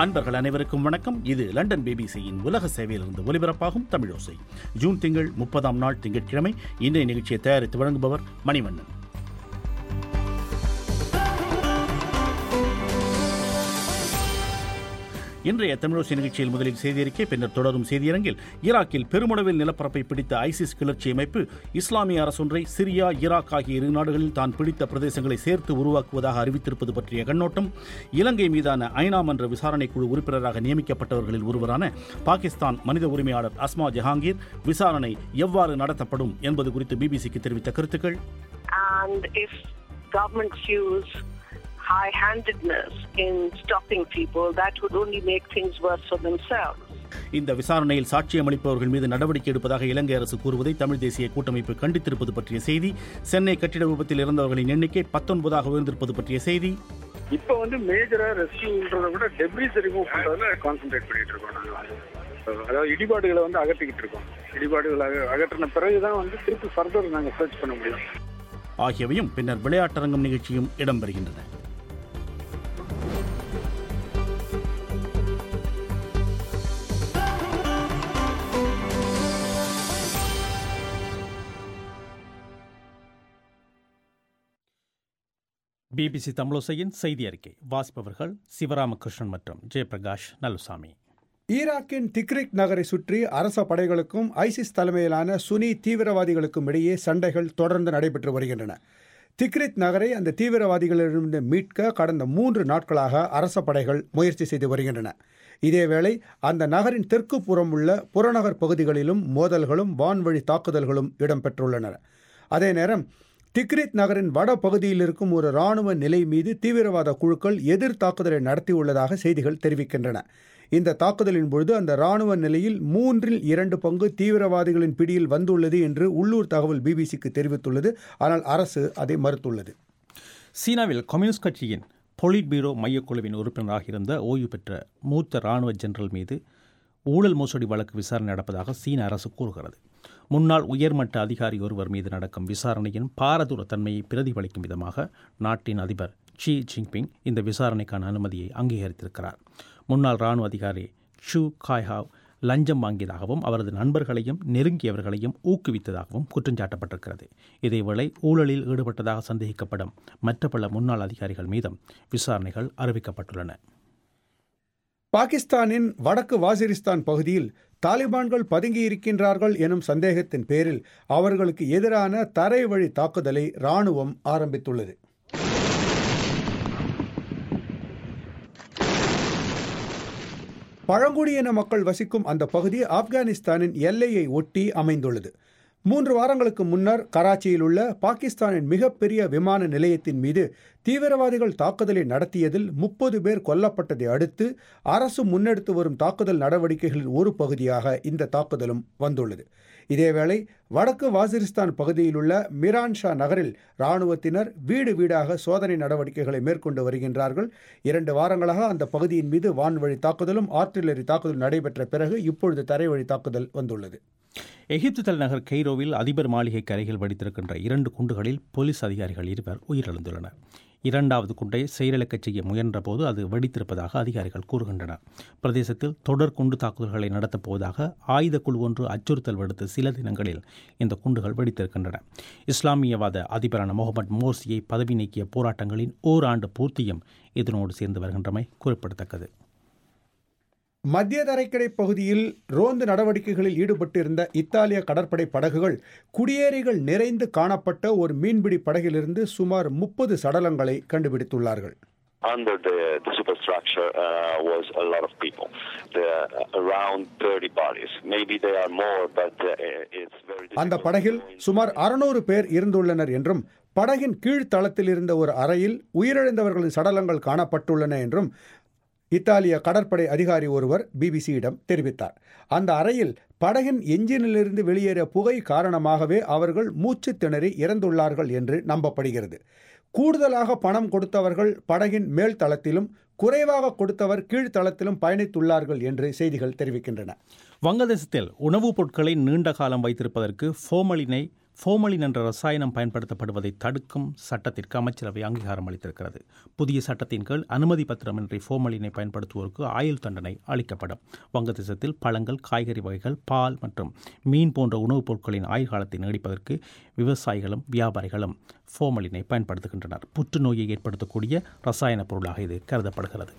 அன்பர்கள் அனைவருக்கும் வணக்கம் இது லண்டன் பிபிசியின் உலக சேவையிலிருந்து ஒலிபரப்பாகும் தமிழோசை ஜூன் திங்கள் முப்பதாம் நாள் திங்கட்கிழமை இன்றைய நிகழ்ச்சியை தயாரித்து வழங்குபவர் மணிவண்ணன் இன்றைய தமிழோசை நிகழ்ச்சியில் முதலில் செய்தியறிக்கை பின்னர் தொடரும் செய்தியரங்கில் ஈராக்கில் பெருமளவில் நிலப்பரப்பை பிடித்த ஐசிஸ் கிளர்ச்சி அமைப்பு இஸ்லாமிய அரசொன்றை சிரியா ஈராக் ஆகிய இரு நாடுகளில் தான் பிடித்த பிரதேசங்களை சேர்த்து உருவாக்குவதாக அறிவித்திருப்பது பற்றிய கண்ணோட்டம் இலங்கை மீதான ஐநா மன்ற விசாரணைக்குழு உறுப்பினராக நியமிக்கப்பட்டவர்களில் ஒருவரான பாகிஸ்தான் மனித உரிமையாளர் அஸ்மா ஜஹாங்கீர் விசாரணை எவ்வாறு நடத்தப்படும் என்பது குறித்து பிபிசிக்கு தெரிவித்த கருத்துக்கள் and if governments use high-handedness in stopping people, that would only make things worse for themselves. இந்த விசாரணையில் சாட்சியம் அளிப்பவர்கள் மீது நடவடிக்கை எடுப்பதாக இலங்கை அரசு கூறுவதை தமிழ் தேசிய கூட்டமைப்பு கண்டித்திருப்பது பற்றிய செய்தி சென்னை கட்டிட விபத்தில் இறந்தவர்களின் எண்ணிக்கை பத்தொன்பதாக உயர்ந்திருப்பது பற்றிய செய்தி இப்போ வந்து மேஜரா ரெஸ்கியூன்றத விட டெப்ரிஸ் ரிமூவ் பண்றதுல கான்சென்ட்ரேட் பண்ணிட்டு இருக்கோம் நாங்க அதாவது இடிபாடுகளை வந்து அகற்றிக்கிட்டு இருக்கோம் இடிபாடுகளை அக- அகற்றின பிறகுதான் வந்து திருப்பி ஃபர்தர் நாங்க சர்ச் பண்ண முடியும் ஆகியவையும் பின்னர் விளையாட்டரங்கம் நிகழ்ச்சியும் இடம்பெறுகின்றன பிபிசி தமிழோசையின் செய்தி அறிக்கை வாசிப்பவர்கள் சிவராமகிருஷ்ணன் மற்றும் ஜெயபிரகாஷ் நலுசாமி ஈராக்கின் திக்ரிக் நகரை சுற்றி அரச படைகளுக்கும் ஐசிஸ் தலைமையிலான சுனி தீவிரவாதிகளுக்கும் இடையே சண்டைகள் தொடர்ந்து நடைபெற்று வருகின்றன திக்ரித் நகரை அந்த தீவிரவாதிகளிடமிருந்து மீட்க கடந்த மூன்று நாட்களாக அரச படைகள் முயற்சி செய்து வருகின்றன இதேவேளை அந்த நகரின் தெற்கு புறம் உள்ள புறநகர் பகுதிகளிலும் மோதல்களும் வான்வழி தாக்குதல்களும் இடம்பெற்றுள்ளன அதே நேரம் திக்ரித் நகரின் வட பகுதியில் இருக்கும் ஒரு இராணுவ நிலை மீது தீவிரவாத குழுக்கள் எதிர் தாக்குதலை நடத்தியுள்ளதாக செய்திகள் தெரிவிக்கின்றன இந்த தாக்குதலின் பொழுது அந்த இராணுவ நிலையில் மூன்றில் இரண்டு பங்கு தீவிரவாதிகளின் பிடியில் வந்துள்ளது என்று உள்ளூர் தகவல் பிபிசிக்கு தெரிவித்துள்ளது ஆனால் அரசு அதை மறுத்துள்ளது சீனாவில் கம்யூனிஸ்ட் கட்சியின் பொலிட் பீரோ மையக்குழுவின் உறுப்பினராக இருந்த ஓய்வு பெற்ற மூத்த இராணுவ ஜெனரல் மீது ஊழல் மோசடி வழக்கு விசாரணை நடப்பதாக சீன அரசு கூறுகிறது முன்னாள் உயர்மட்ட அதிகாரி ஒருவர் மீது நடக்கும் விசாரணையின் பாரதூர தன்மையை பிரதிபலிக்கும் விதமாக நாட்டின் அதிபர் ஷி ஜின்பிங் இந்த விசாரணைக்கான அனுமதியை அங்கீகரித்திருக்கிறார் முன்னாள் இராணுவ அதிகாரி ஷூ காய்ஹாவ் லஞ்சம் வாங்கியதாகவும் அவரது நண்பர்களையும் நெருங்கியவர்களையும் ஊக்குவித்ததாகவும் குற்றஞ்சாட்டப்பட்டிருக்கிறது இதேவேளை ஊழலில் ஈடுபட்டதாக சந்தேகிக்கப்படும் மற்ற பல முன்னாள் அதிகாரிகள் மீதும் விசாரணைகள் அறிவிக்கப்பட்டுள்ளன பாகிஸ்தானின் வடக்கு வாசிரிஸ்தான் பகுதியில் தாலிபான்கள் பதுங்கியிருக்கின்றார்கள் எனும் சந்தேகத்தின் பேரில் அவர்களுக்கு எதிரான தரை வழி தாக்குதலை இராணுவம் ஆரம்பித்துள்ளது பழங்குடியின மக்கள் வசிக்கும் அந்த பகுதி ஆப்கானிஸ்தானின் எல்லையை ஒட்டி அமைந்துள்ளது மூன்று வாரங்களுக்கு முன்னர் கராச்சியில் உள்ள பாகிஸ்தானின் மிகப்பெரிய விமான நிலையத்தின் மீது தீவிரவாதிகள் தாக்குதலை நடத்தியதில் முப்பது பேர் கொல்லப்பட்டதை அடுத்து அரசு முன்னெடுத்து வரும் தாக்குதல் நடவடிக்கைகளின் ஒரு பகுதியாக இந்த தாக்குதலும் வந்துள்ளது இதேவேளை வடக்கு வாசிரிஸ்தான் பகுதியில் உள்ள மிரான் ஷா நகரில் இராணுவத்தினர் வீடு வீடாக சோதனை நடவடிக்கைகளை மேற்கொண்டு வருகின்றார்கள் இரண்டு வாரங்களாக அந்த பகுதியின் மீது வான்வழி தாக்குதலும் ஆர்டிலரி தாக்குதலும் நடைபெற்ற பிறகு இப்பொழுது தரைவழி தாக்குதல் வந்துள்ளது எகிப்து தலைநகர் கெய்ரோவில் அதிபர் மாளிகை அருகில் வெடித்திருக்கின்ற இரண்டு குண்டுகளில் போலீஸ் அதிகாரிகள் இருவர் உயிரிழந்துள்ளனர் இரண்டாவது குண்டை செயலிழக்கச் செய்ய முயன்றபோது அது வெடித்திருப்பதாக அதிகாரிகள் கூறுகின்றனர் பிரதேசத்தில் தொடர் குண்டு தாக்குதல்களை நடத்தப் போவதாக ஆயுதக்குழு ஒன்று அச்சுறுத்தல் விடுத்த சில தினங்களில் இந்த குண்டுகள் வெடித்திருக்கின்றன இஸ்லாமியவாத அதிபரான முகமது மோர்சியை பதவி நீக்கிய போராட்டங்களின் ஓராண்டு பூர்த்தியும் இதனோடு சேர்ந்து வருகின்றமை குறிப்பிடத்தக்கது மத்திய தரைக்கடை பகுதியில் ரோந்து நடவடிக்கைகளில் ஈடுபட்டிருந்த இத்தாலிய கடற்படை படகுகள் குடியேறிகள் நிறைந்து காணப்பட்ட ஒரு மீன்பிடி படகிலிருந்து சுமார் முப்பது சடலங்களை கண்டுபிடித்துள்ளார்கள் under the, the superstructure uh, was a lot of people. There are around 30 bodies. Maybe there are more, but uh, it's very அந்த difficult படகில் to know in- சுமார் அறுநூறு பேர் இருந்துள்ளனர் என்றும் படகின் கீழ்த்தளத்தில் இருந்த ஒரு அறையில் உயிரிழந்தவர்களின் சடலங்கள் காணப்பட்டுள்ளன என்றும் இத்தாலிய கடற்படை அதிகாரி ஒருவர் பிபிசியிடம் தெரிவித்தார் அந்த அறையில் படகின் எஞ்சினிலிருந்து வெளியேறிய புகை காரணமாகவே அவர்கள் மூச்சு திணறி இறந்துள்ளார்கள் என்று நம்பப்படுகிறது கூடுதலாக பணம் கொடுத்தவர்கள் படகின் மேல் தளத்திலும் குறைவாக கொடுத்தவர் கீழ்த்தளத்திலும் பயணித்துள்ளார்கள் என்று செய்திகள் தெரிவிக்கின்றன வங்கதேசத்தில் உணவுப் பொருட்களை நீண்ட காலம் வைத்திருப்பதற்கு ஃபோமலினை ஃபோமலின் என்ற ரசாயனம் பயன்படுத்தப்படுவதை தடுக்கும் சட்டத்திற்கு அமைச்சரவை அங்கீகாரம் அளித்திருக்கிறது புதிய சட்டத்தின் கீழ் அனுமதி பத்திரமின்றி ஃபோமலினை பயன்படுத்துவோருக்கு ஆயுள் தண்டனை அளிக்கப்படும் வங்கதேசத்தில் பழங்கள் காய்கறி வகைகள் பால் மற்றும் மீன் போன்ற உணவுப் பொருட்களின் ஆயுள் காலத்தை நீடிப்பதற்கு விவசாயிகளும் வியாபாரிகளும் ஃபோமலினை பயன்படுத்துகின்றனர் புற்றுநோயை ஏற்படுத்தக்கூடிய ரசாயன பொருளாக இது கருதப்படுகிறது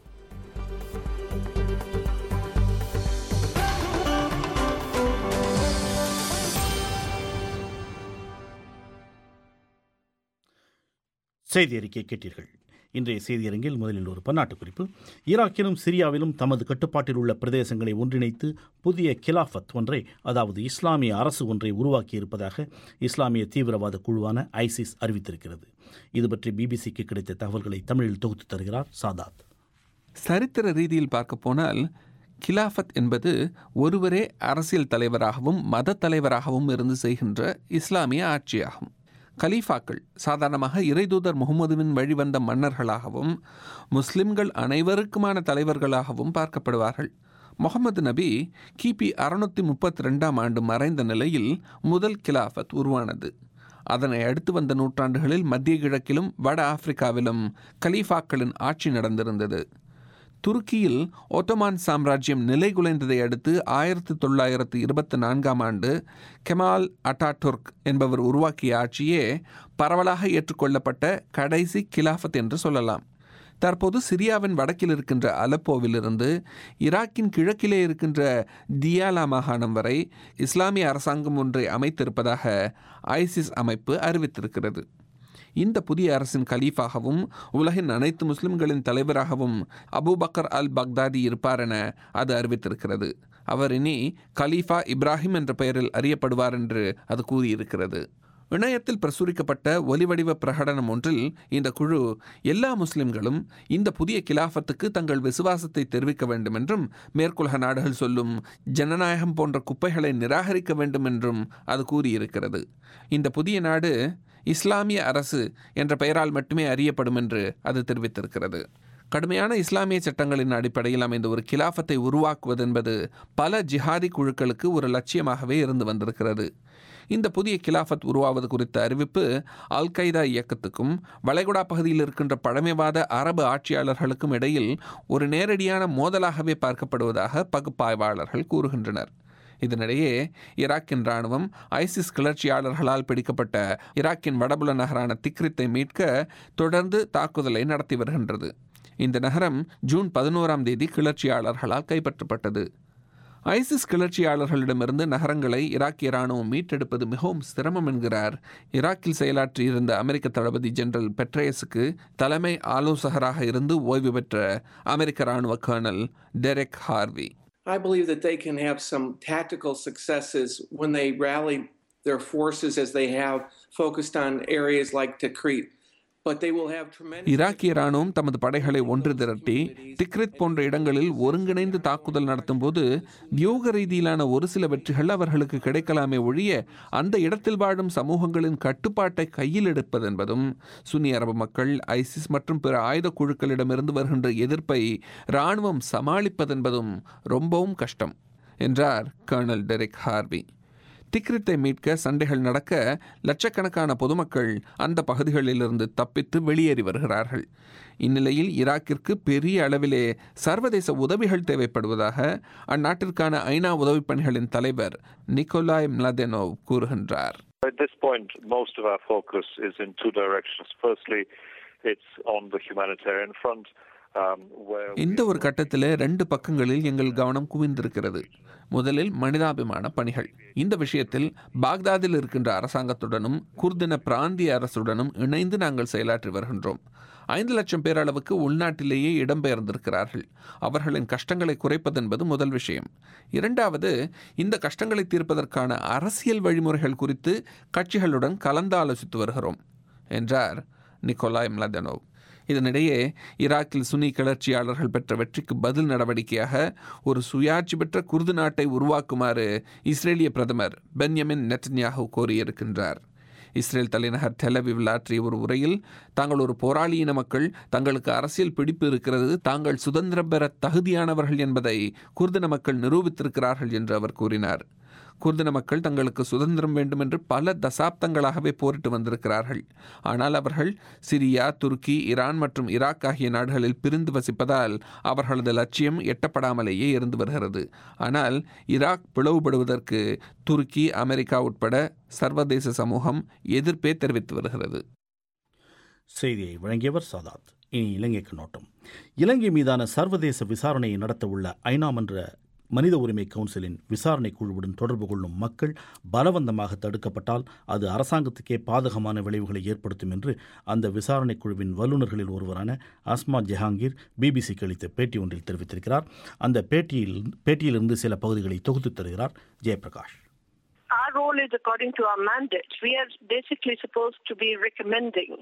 செய்தி அறிக்கை கேட்டீர்கள் இன்றைய செய்தியரங்கில் முதலில் ஒரு பன்னாட்டு குறிப்பு ஈராக்கிலும் சிரியாவிலும் தமது கட்டுப்பாட்டில் உள்ள பிரதேசங்களை ஒன்றிணைத்து புதிய கிலாஃபத் ஒன்றை அதாவது இஸ்லாமிய அரசு ஒன்றை உருவாக்கியிருப்பதாக இஸ்லாமிய தீவிரவாத குழுவான ஐசிஸ் அறிவித்திருக்கிறது இது பற்றி பிபிசிக்கு கிடைத்த தகவல்களை தமிழில் தொகுத்து தருகிறார் சாதாத் சரித்திர ரீதியில் பார்க்க போனால் கிலாஃபத் என்பது ஒருவரே அரசியல் தலைவராகவும் மத தலைவராகவும் இருந்து செய்கின்ற இஸ்லாமிய ஆட்சியாகும் கலீஃபாக்கள் சாதாரணமாக இறைதூதர் முகமதுவின் வழிவந்த மன்னர்களாகவும் முஸ்லிம்கள் அனைவருக்குமான தலைவர்களாகவும் பார்க்கப்படுவார்கள் முகமது நபி கிபி அறுநூத்தி முப்பத்தி ரெண்டாம் ஆண்டு மறைந்த நிலையில் முதல் கிலாஃபத் உருவானது அதனை அடுத்து வந்த நூற்றாண்டுகளில் மத்திய கிழக்கிலும் வட ஆப்பிரிக்காவிலும் கலீஃபாக்களின் ஆட்சி நடந்திருந்தது துருக்கியில் ஒட்டோமான் சாம்ராஜ்யம் நிலைகுலைந்ததை அடுத்து ஆயிரத்தி தொள்ளாயிரத்து இருபத்தி நான்காம் ஆண்டு கெமால் அட்டாடுர்க் என்பவர் உருவாக்கிய ஆட்சியே பரவலாக ஏற்றுக்கொள்ளப்பட்ட கடைசி கிலாஃபத் என்று சொல்லலாம் தற்போது சிரியாவின் வடக்கில் இருக்கின்ற அலப்போவிலிருந்து ஈராக்கின் கிழக்கிலே இருக்கின்ற தியாலா மாகாணம் வரை இஸ்லாமிய அரசாங்கம் ஒன்றை அமைத்திருப்பதாக ஐசிஸ் அமைப்பு அறிவித்திருக்கிறது இந்த புதிய அரசின் கலீஃபாகவும் உலகின் அனைத்து முஸ்லிம்களின் தலைவராகவும் அபூபக்கர் அல் பக்தாதி இருப்பார் என அது அறிவித்திருக்கிறது அவர் இனி கலீஃபா இப்ராஹிம் என்ற பெயரில் அறியப்படுவார் என்று அது கூறியிருக்கிறது இணையத்தில் பிரசுரிக்கப்பட்ட ஒலிவடிவ பிரகடனம் ஒன்றில் இந்த குழு எல்லா முஸ்லிம்களும் இந்த புதிய கிலாஃபத்துக்கு தங்கள் விசுவாசத்தை தெரிவிக்க வேண்டும் என்றும் மேற்குலக நாடுகள் சொல்லும் ஜனநாயகம் போன்ற குப்பைகளை நிராகரிக்க வேண்டும் என்றும் அது கூறியிருக்கிறது இந்த புதிய நாடு இஸ்லாமிய அரசு என்ற பெயரால் மட்டுமே அறியப்படும் என்று அது தெரிவித்திருக்கிறது கடுமையான இஸ்லாமிய சட்டங்களின் அடிப்படையில் அமைந்த ஒரு கிலாஃபத்தை உருவாக்குவது என்பது பல ஜிஹாதி குழுக்களுக்கு ஒரு லட்சியமாகவே இருந்து வந்திருக்கிறது இந்த புதிய கிலாஃபத் உருவாவது குறித்த அறிவிப்பு அல் கைதா இயக்கத்துக்கும் வளைகுடா பகுதியில் இருக்கின்ற பழமைவாத அரபு ஆட்சியாளர்களுக்கும் இடையில் ஒரு நேரடியான மோதலாகவே பார்க்கப்படுவதாக பகுப்பாய்வாளர்கள் கூறுகின்றனர் இதனிடையே ஈராக்கின் ராணுவம் ஐசிஸ் கிளர்ச்சியாளர்களால் பிடிக்கப்பட்ட ஈராக்கின் வடபுல நகரான திக்ரித்தை மீட்க தொடர்ந்து தாக்குதலை நடத்தி வருகின்றது இந்த நகரம் ஜூன் பதினோராம் தேதி கிளர்ச்சியாளர்களால் கைப்பற்றப்பட்டது ஐசிஸ் கிளர்ச்சியாளர்களிடமிருந்து நகரங்களை ஈராக்கிய ராணுவம் மீட்டெடுப்பது மிகவும் சிரமம் என்கிறார் ஈராக்கில் செயலாற்றியிருந்த அமெரிக்க தளபதி ஜெனரல் பெட்ரேஸுக்கு தலைமை ஆலோசகராக இருந்து ஓய்வு பெற்ற அமெரிக்க ராணுவ colonel Derek Harvey I believe that they can have some tactical successes when they rally their forces as they have focused on areas like Tikrit. But they will have tremendous ஈராக்கிய ராணுவம் தமது படைகளை ஒன்று திரட்டி திக்ரித் போன்ற இடங்களில் ஒருங்கிணைந்து தாக்குதல் நடத்தும் போது வியூக ரீதியிலான ஒரு சில வெற்றிகள் அவர்களுக்கு கிடைக்கலாமே ஒழிய அந்த இடத்தில் வாழும் சமூகங்களின் கட்டுப்பாட்டை கையில் எடுப்பது என்பதும் சுன்னி அரபு மக்கள் ஐசிஸ் மற்றும் பிற ஆயுத குழுக்களிடமிருந்து வருகின்ற எதிர்ப்பை இராணுவம் சமாளிப்பதென்பதும் ரொம்பவும் கஷ்டம் என்றார் கர்னல் டெரிக் ஹார்வி திக்ரித்தை மீட்க சண்டைகள் நடக்க லட்சக்கணக்கான பொதுமக்கள் அந்த பகுதிகளிலிருந்து தப்பித்து வெளியேறி வருகிறார்கள் இந்நிலையில் ஈராக்கிற்கு பெரிய அளவிலே சர்வதேச உதவிகள் தேவைப்படுவதாக அந்நாட்டிற்கான ஐநா உதவிப் பணிகளின் தலைவர் நிக்கோலாய் மிலதெனோவ் கூறுகின்றார் At this point, most of our focus is in two directions. Firstly, it's on the humanitarian front. Um, where we இந்த ஒரு கட்டத்தில் ரெண்டு பக்கங்களில் எங்கள் கவனம் குவிந்திருக்கிறது முதலில் மனிதாபிமான பணிகள் இந்த விஷயத்தில் பாக்தாதில் இருக்கின்ற அரசாங்கத்துடனும் குர்தின பிராந்திய அரசுடனும் இணைந்து நாங்கள் செயலாற்றி வருகின்றோம் ஐந்து லட்சம் பேர் அளவுக்கு உள்நாட்டிலேயே இடம்பெயர்ந்திருக்கிறார்கள் அவர்களின் கஷ்டங்களை குறைப்பதென்பது முதல் விஷயம் இரண்டாவது இந்த கஷ்டங்களை தீர்ப்பதற்கான அரசியல் வழிமுறைகள் குறித்து கட்சிகளுடன் கலந்தாலோசித்து வருகிறோம் என்றார் நிக்கோலாய் மிலதனோவ் இதனிடையே ஈராக்கில் சுனி கிளர்ச்சியாளர்கள் பெற்ற வெற்றிக்கு பதில் நடவடிக்கையாக ஒரு சுயாட்சி பெற்ற குர்து நாட்டை உருவாக்குமாறு இஸ்ரேலிய பிரதமர் பென்யமின் நெட்டன்யாஹு கோரியிருக்கின்றார் இஸ்ரேல் தலைநகர் டெலவிவில் ஆற்றிய ஒரு உரையில் தாங்கள் ஒரு போராளி இன மக்கள் தங்களுக்கு அரசியல் பிடிப்பு இருக்கிறது தாங்கள் சுதந்திரம் பெற தகுதியானவர்கள் என்பதை குர்தின மக்கள் நிரூபித்திருக்கிறார்கள் என்று அவர் கூறினார் குர்தின மக்கள் தங்களுக்கு சுதந்திரம் வேண்டும் என்று பல தசாப்தங்களாகவே போரிட்டு வந்திருக்கிறார்கள் ஆனால் அவர்கள் சிரியா துருக்கி ஈரான் மற்றும் ஈராக் ஆகிய நாடுகளில் பிரிந்து வசிப்பதால் அவர்களது லட்சியம் எட்டப்படாமலேயே இருந்து வருகிறது ஆனால் ஈராக் பிளவுபடுவதற்கு துருக்கி அமெரிக்கா உட்பட சர்வதேச சமூகம் எதிர்ப்பே தெரிவித்து வருகிறது செய்தியை வழங்கியவர் சாதாத் இனி இலங்கைக்கு நோட்டம் இலங்கை மீதான சர்வதேச விசாரணையை நடத்தவுள்ள ஐநா மன்ற மனித உரிமை கவுன்சிலின் விசாரணை குழுவுடன் தொடர்பு கொள்ளும் மக்கள் பலவந்தமாக தடுக்கப்பட்டால் அது அரசாங்கத்துக்கே பாதகமான விளைவுகளை ஏற்படுத்தும் என்று அந்த விசாரணை குழுவின் வல்லுநர்களில் ஒருவரான அஸ்மா ஜஹாங்கீர் பிபிசிக்கு அளித்த பேட்டி ஒன்றில் தெரிவித்திருக்கிறார் அந்த பேட்டியில் பேட்டியிலிருந்து சில பகுதிகளை தொகுத்து தருகிறார் Jayaprakash Our role is according to our mandate. We are basically supposed to be recommending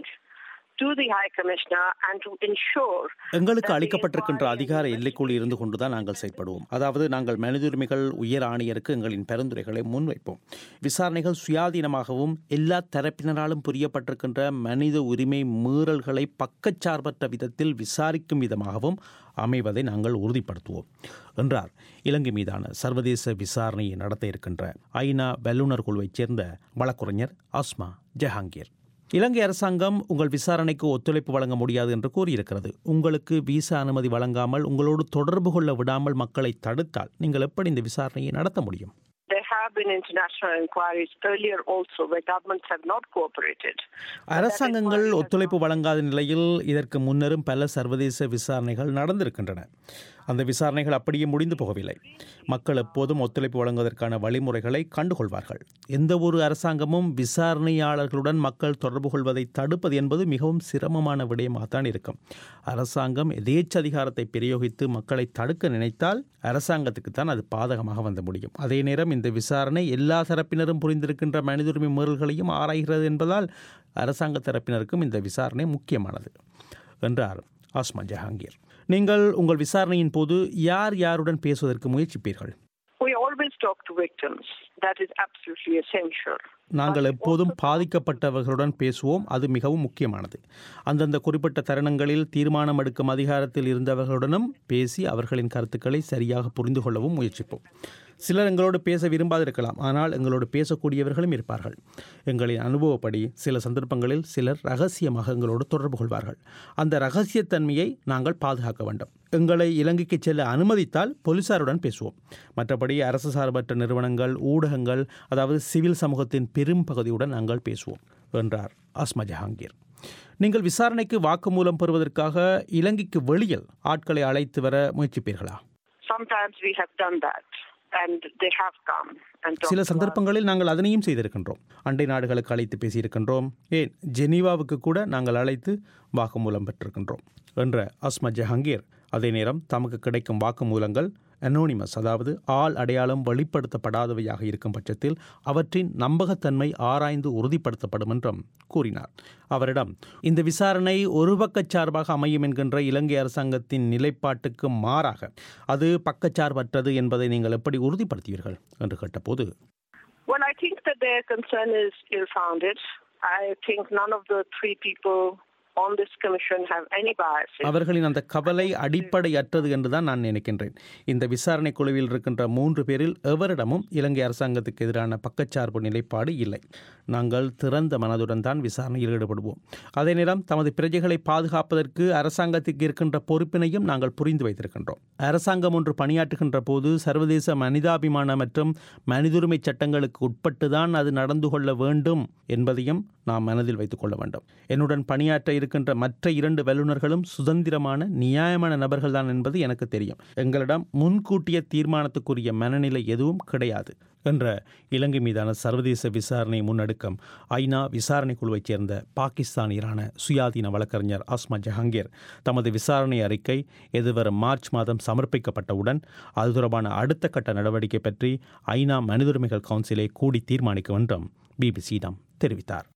to the High Commissioner and to ensure எங்களுக்கு அளிக்கப்பட்டிருக்கின்ற அதிகார எல்லைக்குள் இருந்து கொண்டுதான் நாங்கள் செயற்படுவோம் அதாவது நாங்கள் மனித உரிமைகள் உயர் ஆணையருக்கு எங்களின் பரிந்துரைகளை முன்வைப்போம் விசாரணைகள் சுயாதீனமாகவும் எல்லா தரப்பினராலும் புரியப்பட்டிருக்கின்ற மனித உரிமை மீறல்களை பக்கச்சார்பற்ற விதத்தில் விசாரிக்கும் விதமாகவும் அமைவதை நாங்கள் உறுதிப்படுத்துவோம் என்றார் இலங்கை மீதான சர்வதேச விசாரணையை நடத்த இருக்கின்ற ஐநா வல்லுநர் குழுவைச் சேர்ந்த வழக்குரைஞர் அஸ்மா ஜஹாங்கீர் இலங்கை அரசாங்கம் உங்கள் விசாரணைக்கு ஒத்துழைப்பு வழங்க முடியாது என்று கூறியிருக்கிறது உங்களுக்கு விசா அனுமதி வழங்காமல் உங்களோடு தொடர்பு கொள்ள விடாமல் மக்களை தடுத்தால் நீங்கள் எப்படி இந்த விசாரணையை நடத்த முடியும் there have been international inquiries earlier also where governments have not cooperated. அரசாங்கங்கள் ஒத்துழைப்பு வழங்காத நிலையில் இதற்கு முன்னரும் பல சர்வதேச விசாரணைகள் நடந்திருக்கின்றன அந்த விசாரணைகள் அப்படியே முடிந்து போகவில்லை மக்கள் எப்போதும் ஒத்துழைப்பு வழங்குவதற்கான வழிமுறைகளை கண்டுகொள்வார்கள் எந்த ஒரு அரசாங்கமும் விசாரணையாளர்களுடன் மக்கள் தொடர்பு கொள்வதை தடுப்பது என்பது மிகவும் சிரமமான விடயமாகத்தான் இருக்கும் அரசாங்கம் எதேச்ச அதிகாரத்தை பிரயோகித்து மக்களை தடுக்க நினைத்தால் அரசாங்கத்துக்கு தான் அது பாதகமாக வந்து முடியும் அதே நேரம் இந்த விசாரணை எல்லா தரப்பினரும் புரிந்திருக்கின்ற மனித உரிமை மீறல்களையும் ஆராய்கிறது என்பதால் அரசாங்க தரப்பினருக்கும் இந்த விசாரணை முக்கியமானது என்றார் ஆஸ்மா ஜஹாங்கீர் நீங்கள் உங்கள் விசாரணையின் போது யார் யாருடன் பேசுவதற்கு முயற்சிப்பீர்கள் We always talk to victims. That is absolutely essential. நாங்கள் எப்போதும் பாதிக்கப்பட்டவர்களுடன் பேசுவோம் அது மிகவும் முக்கியமானது அந்தந்த குறிப்பிட்ட தருணங்களில் தீர்மானம் எடுக்கும் அதிகாரத்தில் இருந்தவர்களுடனும் பேசி அவர்களின் கருத்துக்களை சரியாக புரிந்து கொள்ளவும் முயற்சிப்போம் சிலர் எங்களோடு பேச விரும்பாதிருக்கலாம் ஆனால் எங்களோடு பேசக்கூடியவர்களும் இருப்பார்கள் எங்களின் அனுபவப்படி சில சந்தர்ப்பங்களில் சிலர் ரகசியமாக எங்களோடு தொடர்பு கொள்வார்கள் அந்த ரகசியத்தன்மையை நாங்கள் பாதுகாக்க வேண்டும் எங்களை இலங்கைக்கு செல்ல அனுமதித்தால் போலீசாருடன் பேசுவோம் மற்றபடி அரசு சார்பற்ற நிறுவனங்கள் ஊடகங்கள் அதாவது சிவில் சமூகத்தின் பெரும் பகுதியுடன் நாங்கள் பேசுவோம் என்றார் ஆஸ்மா ஜஹாங்கீர் நீங்கள் விசாரணைக்கு வாக்குமூலம் பெறுவதற்காக இலங்கைக்கு வெளியில் ஆட்களை அழைத்து வர முயற்சிப்பீர்களா Sometimes we have done that and they have come and talked சில to us. சந்தர்ப்பங்களில் நாங்கள் அதனையும் செய்திருக்கின்றோம் அண்டை நாடுகளுக்கு அழைத்து பேசியிருக்கின்றோம் ஏன் ஜெனீவாவுக்கு கூட நாங்கள் அழைத்து வாக்குமூலம் பெற்றிருக்கின்றோம் என்ற அஸ்மா ஜஹாங்கீர் அதே நேரம் தமக்கு கிடைக்கும் வாக்குமூலங்கள் அனோனிமஸ் அதாவது ஆள் அடையாளம் வெளிப்படுத்தப்படாதவையாக இருக்கும் பட்சத்தில் அவற்றின் நம்பகத்தன்மை ஆராய்ந்து உறுதிப்படுத்தப்படும் என்றும் கூறினார் அவரிடம் இந்த விசாரணை ஒரு பக்கச்சார்பாக அமையும் என்கின்ற இலங்கை அரசாங்கத்தின் நிலைப்பாட்டுக்கு மாறாக அது பக்கச்சார்பற்றது என்பதை நீங்கள் எப்படி உறுதிப்படுத்துவீர்கள் என்று கேட்டபோது Well, I think that their concern is ill-founded. I think none of the three people on this commission have any biases. அவர்களின் அந்த கவலை அடிப்படையற்றது என்றுதான் நான் நினைக்கின்றேன் இந்த விசாரணை குழுவில் இருக்கின்ற மூன்று பேரில் எவரிடமும் இலங்கை அரசாங்கத்துக்கு எதிரான பக்கச்சார்பு நிலைப்பாடு இல்லை நாங்கள் திறந்த மனதுடன் தான் விசாரணையில் ஈடுபடுவோம் அதே நேரம் தமது பிரஜைகளை பாதுகாப்பதற்கு அரசாங்கத்துக்கு இருக்கின்ற பொறுப்பினையும் நாங்கள் புரிந்து வைத்திருக்கின்றோம் அரசாங்கம் ஒன்று பணியாற்றுகின்ற போது சர்வதேச மனிதாபிமான மற்றும் மனிதுரிமை சட்டங்களுக்கு உட்பட்டுதான் அது நடந்து கொள்ள வேண்டும் என்பதையும் நாம் மனதில் வைத்துக் கொள்ள வேண்டும் என்னுடன் பணியாற்ற இருக்கின்ற மற்ற இரண்டு வல்லுநர்களும் சுதந்திரமான நியாயமான நபர்கள்தான் என்பது எனக்கு தெரியும் எங்களிடம் முன்கூட்டிய தீர்மானத்துக்குரிய மனநிலை எதுவும் கிடையாது என்ற இலங்கை மீதான சர்வதேச விசாரணை முன்னெடுக்கும் ஐநா விசாரணை குழுவைச் சேர்ந்த பாகிஸ்தானியரான சுயாதீன வழக்கறிஞர் ஆஸ்மா ஜஹாங்கீர் தமது விசாரணை அறிக்கை எதிர்வரும் மார்ச் மாதம் சமர்ப்பிக்கப்பட்டவுடன் அது தொடர்பான அடுத்த கட்ட நடவடிக்கை பற்றி ஐநா மனித உரிமைகள் கவுன்சிலை கூடி தீர்மானிக்கும் என்றும் பிபிசியிடம் தெரிவித்தார்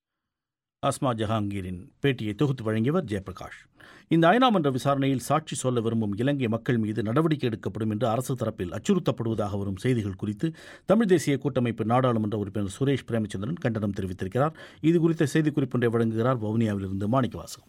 அஸ்மா ஜஹாங்கீரின் பேட்டியை தொகுத்து வழங்கியவர் ஜெயபிரகாஷ் இந்த ஐநா மன்ற விசாரணையில் சாட்சி சொல்ல விரும்பும் இலங்கை மக்கள் மீது நடவடிக்கை எடுக்கப்படும் என்று அரசு தரப்பில் அச்சுறுத்தப்படுவதாக வரும் செய்திகள் குறித்து தமிழ் தேசிய கூட்டமைப்பு நாடாளுமன்ற உறுப்பினர் சுரேஷ் பிரேமச்சந்திரன் கண்டனம் தெரிவித்திருக்கிறார் இது குறித்த செய்திக்குறிப்பொன்றை வழங்குகிறார் வவுனியாவிலிருந்து மாணிக்கவாசகம்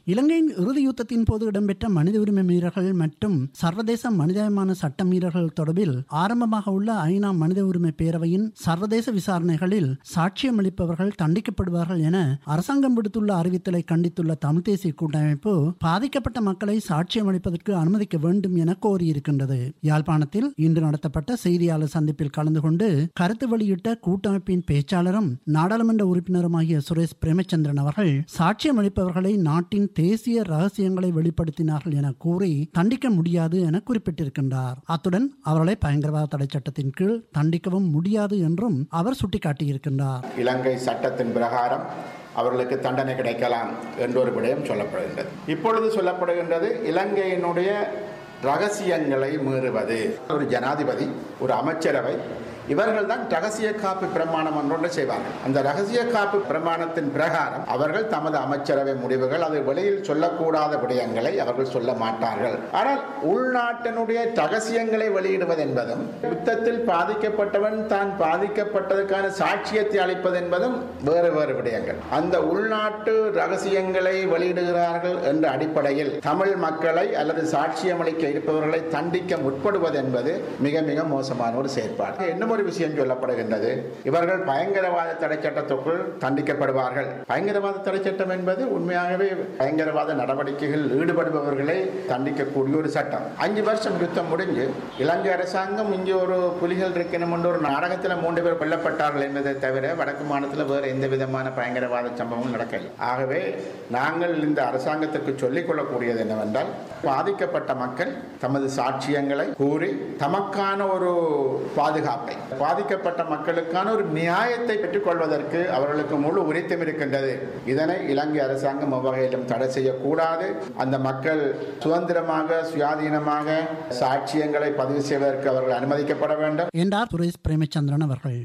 இலங்கையின் இறுதி யுத்தத்தின் போது இடம்பெற்ற மனித உரிமை மீறல்கள் மற்றும் சர்வதேச மனிதாயமான சட்ட மீறல்கள் தொடர்பில் ஆரம்பமாக உள்ள ஐநா மனித உரிமை பேரவையின் சர்வதேச விசாரணைகளில் சாட்சியமளிப்பவர்கள் தண்டிக்கப்படுவார்கள் என அரசாங்கம் விடுத்துள்ள அறிவித்தலை கண்டித்துள்ள தமிழ் தேசிய கூட்டமைப்பு பாதிக்கப்பட்ட மக்களை சாட்சியமளிப்பதற்கு அனுமதிக்க வேண்டும் என கோரியிருக்கின்றது யாழ்ப்பாணத்தில் இன்று நடத்தப்பட்ட செய்தியாளர் சந்திப்பில் கலந்து கொண்டு கருத்து வெளியிட்ட கூட்டமைப்பின் பேச்சாளரும் நாடாளுமன்ற உறுப்பினருமாகிய சுரேஷ் பிரேமச்சந்திரன் அவர்கள் சாட்சியமளிப்பவர்களை நாட்டின் தேசிய ரகசியங்களை வெளிப்படுத்தினார்கள் என கூறி தண்டிக்க முடியாது என குறிப்பிட்டிருக்கின்றார் அத்துடன் அவர்களை பயங்கரவாத தடை சட்டத்தின் கீழ் தண்டிக்கவும் முடியாது என்றும் அவர் சுட்டிக்காட்டியிருக்கின்றார் இலங்கை சட்டத்தின் பிரகாரம் அவர்களுக்கு தண்டனை கிடைக்கலாம் என்ற ஒரு விடயம் சொல்லப்படுகின்றது இப்பொழுது சொல்லப்படுகின்றது இலங்கையினுடைய ரகசியங்களை மீறுவது ஒரு ஜனாதிபதி ஒரு அமைச்சரவை இவர்கள் தான் ரகசிய காப்பு பிரமாணம் ஒன்றொன்று செய்வார்கள் அந்த ரகசிய காப்பு பிரமாணத்தின் பிரகாரம் அவர்கள் தமது அமைச்சரவை முடிவுகள் அது வெளியில் சொல்லக்கூடாத விடயங்களை அவர்கள் சொல்ல மாட்டார்கள் ஆனால் உள்நாட்டினுடைய ரகசியங்களை வெளியிடுவது என்பதும் யுத்தத்தில் பாதிக்கப்பட்டவன் தான் பாதிக்கப்பட்டதற்கான சாட்சியத்தை அளிப்பது என்பதும் வேறு வேறு விடயங்கள் அந்த உள்நாட்டு ரகசியங்களை வெளியிடுகிறார்கள் என்ற அடிப்படையில் தமிழ் மக்களை அல்லது சாட்சியமளிக்க இருப்பவர்களை தண்டிக்க முற்படுவது என்பது மிக மிக மோசமான ஒரு செயற்பாடு இன்னும் ஒரு விஷயம் சொல்லப்படுகின்றது இவர்கள் பயங்கரவாத தடை சட்டத்துக்குள் தண்டிக்கப்படுவார்கள் பயங்கரவாத தடை சட்டம் என்பது உண்மையாகவே பயங்கரவாத நடவடிக்கைகளில் ஈடுபடுபவர்களை தண்டிக்கக்கூடிய ஒரு சட்டம் அஞ்சு வருஷம் யுத்தம் முடிஞ்சு இலங்கை அரசாங்கம் இங்கே ஒரு புலிகள் இருக்கணும் என்று ஒரு நாடகத்தில் மூன்று பேர் கொல்லப்பட்டார்கள் என்பதை தவிர வடக்கு மாநிலத்தில் வேறு எந்த விதமான பயங்கரவாத சம்பவமும் நடக்கவில்லை ஆகவே நாங்கள் இந்த அரசாங்கத்திற்கு சொல்லிக் கொள்ளக்கூடியது என்னவென்றால் பாதிக்கப்பட்ட மக்கள் தமது சாட்சியங்களை கூறி தமக்கான ஒரு பாதுகாப்பை பாதிக்கப்பட்ட மக்களுக்கான ஒரு நியாயத்தை பெற்றுக்கொள்வதற்கு அவர்களுக்கு முழு உரித்தம் இருக்கின்றது இதனை இலங்கை அரசாங்கம் எவ்வகையிலும் தடை செய்யக்கூடாது அந்த மக்கள் சுதந்திரமாக சுயாதீனமாக சாட்சியங்களை பதிவு செய்வதற்கு அவர்கள் அனுமதிக்கப்பட வேண்டும் என்றார் சுரேஷ் பிரேமச்சந்திரன் அவர்கள்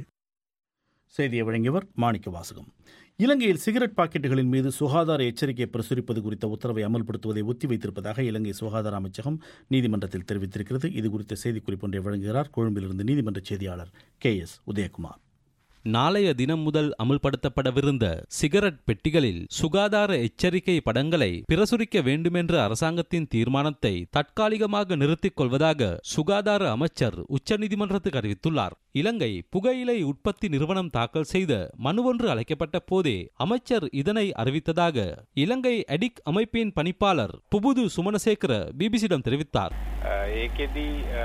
செய்தியை வழங்கியவர் மாணிக்க வாசகம் இலங்கையில் சிகரெட் பாக்கெட்டுகளின் மீது சுகாதார எச்சரிக்கை பிரசுரிப்பது குறித்த உத்தரவை அமல்படுத்துவதை ஒத்திவைத்திருப்பதாக இலங்கை சுகாதார அமைச்சகம் நீதிமன்றத்தில் தெரிவித்திருக்கிறது இது குறித்த செய்திக்குறிப்பு ஒன்றை வழங்குகிறார் கொழும்பிலிருந்து நீதிமன்ற செய்தியாளர் கே எஸ் உதயகுமார் நாளைய தினம் முதல் அமுல்படுத்தப்படவிருந்த சிகரெட் பெட்டிகளில் சுகாதார எச்சரிக்கை படங்களை பிரசுரிக்க வேண்டுமென்ற அரசாங்கத்தின் தீர்மானத்தை தற்காலிகமாக நிறுத்திக் கொள்வதாக சுகாதார அமைச்சர் உச்சநீதிமன்றத்துக்கு அறிவித்துள்ளார் இலங்கை புகையிலை உற்பத்தி நிறுவனம் தாக்கல் செய்த மனு ஒன்று அழைக்கப்பட்ட போதே அமைச்சர் இதனை அறிவித்ததாக இலங்கை அடிக் அமைப்பின் பணிப்பாளர் புபுது சுமனசேகர பிபிசியிடம் தெரிவித்தார் ඒකෙදී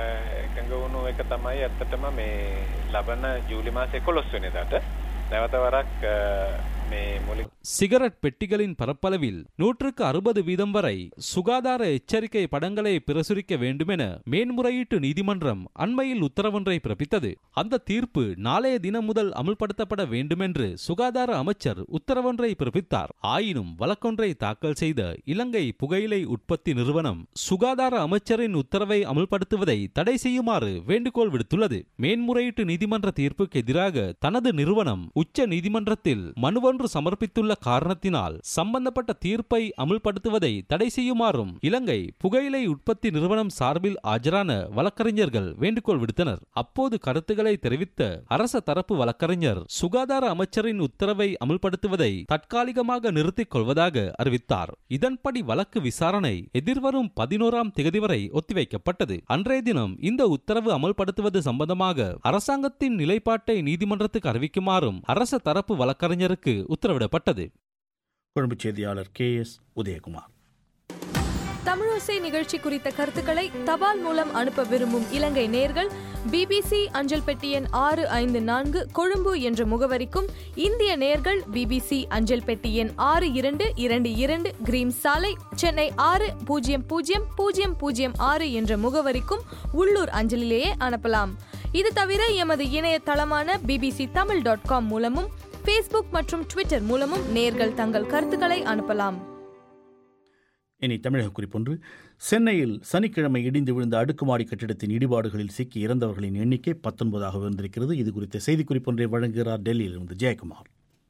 එකඟ වුණු එක තමයි ඇත්තටම මේ ලබන ජූලි මාස එකොළොස් වෙනිදාට නැවත වරක් මේ මුලික சிகரெட் பெட்டிகளின் பரப்பளவில் நூற்றுக்கு அறுபது வீதம் வரை சுகாதார எச்சரிக்கை படங்களை பிரசுரிக்க வேண்டுமென மேன்முறையீட்டு நீதிமன்றம் அண்மையில் உத்தரவொன்றை பிறப்பித்தது அந்த தீர்ப்பு நாளைய தினம் முதல் அமுல்படுத்தப்பட வேண்டுமென்று சுகாதார அமைச்சர் உத்தரவொன்றை பிறப்பித்தார் ஆயினும் வழக்கொன்றை தாக்கல் செய்த இலங்கை புகையிலை உற்பத்தி நிறுவனம் சுகாதார அமைச்சரின் உத்தரவை அமுல்படுத்துவதை தடை செய்யுமாறு வேண்டுகோள் விடுத்துள்ளது மேன்முறையீட்டு நீதிமன்ற தீர்ப்புக்கு எதிராக தனது நிறுவனம் உச்ச நீதிமன்றத்தில் மனுவொன்று சமர்ப்பித்துள்ள காரணத்தினால் சம்பந்தப்பட்ட தீர்ப்பை அமுல்படுத்துவதை தடை செய்யுமாறும் இலங்கை புகையிலை உற்பத்தி நிறுவனம் சார்பில் ஆஜரான வழக்கறிஞர்கள் வேண்டுகோள் விடுத்தனர் அப்போது கருத்துக்களை தெரிவித்த அரச தரப்பு வழக்கறிஞர் சுகாதார அமைச்சரின் உத்தரவை அமுல்படுத்துவதை தற்காலிகமாக நிறுத்திக் கொள்வதாக அறிவித்தார் இதன்படி வழக்கு விசாரணை எதிர்வரும் பதினோராம் தேதி வரை ஒத்திவைக்கப்பட்டது அன்றைய தினம் இந்த உத்தரவு அமல்படுத்துவது சம்பந்தமாக அரசாங்கத்தின் நிலைப்பாட்டை நீதிமன்றத்துக்கு அறிவிக்குமாறும் அரச தரப்பு வழக்கறிஞருக்கு உத்தரவிடப்பட்டது கொழும்பு செய்தியாளர் கே எஸ் உதயகுமார் தமிழோசை நிகழ்ச்சி குறித்த கருத்துக்களை தபால் மூலம் அனுப்ப விரும்பும் இலங்கை நேர்கள் பிபிசி அஞ்சல் பெட்டி எண் ஆறு ஐந்து நான்கு கொழும்பு என்ற முகவரிக்கும் இந்திய நேர்கள் பிபிசி அஞ்சல் பெட்டி எண் ஆறு இரண்டு இரண்டு இரண்டு கிரீம் சாலை சென்னை ஆறு பூஜ்ஜியம் பூஜ்ஜியம் பூஜ்ஜியம் பூஜ்ஜியம் ஆறு என்ற முகவரிக்கும் உள்ளூர் அஞ்சலிலேயே அனுப்பலாம் இது தவிர எமது இணையதளமான பிபிசி தமிழ் டாட் காம் மூலமும் ஃபேஸ்புக் மற்றும் ட்விட்டர் மூலமும் நேர்கள் தங்கள் கருத்துக்களை அனுப்பலாம் இனி தமிழக குறிப்பொன்று சென்னையில் சனிக்கிழமை இடிந்து விழுந்த அடுக்குமாடி கட்டிடத்தின் இடிபாடுகளில் சிக்கி இறந்தவர்களின் எண்ணிக்கை பத்தொன்பதாக உயர்ந்திருக்கிறது இது குறித்த செய்திக்குறிப்பொன்றை வழங்குகிறார் டெல்லியிலிருந்து ஜெயக்குமார்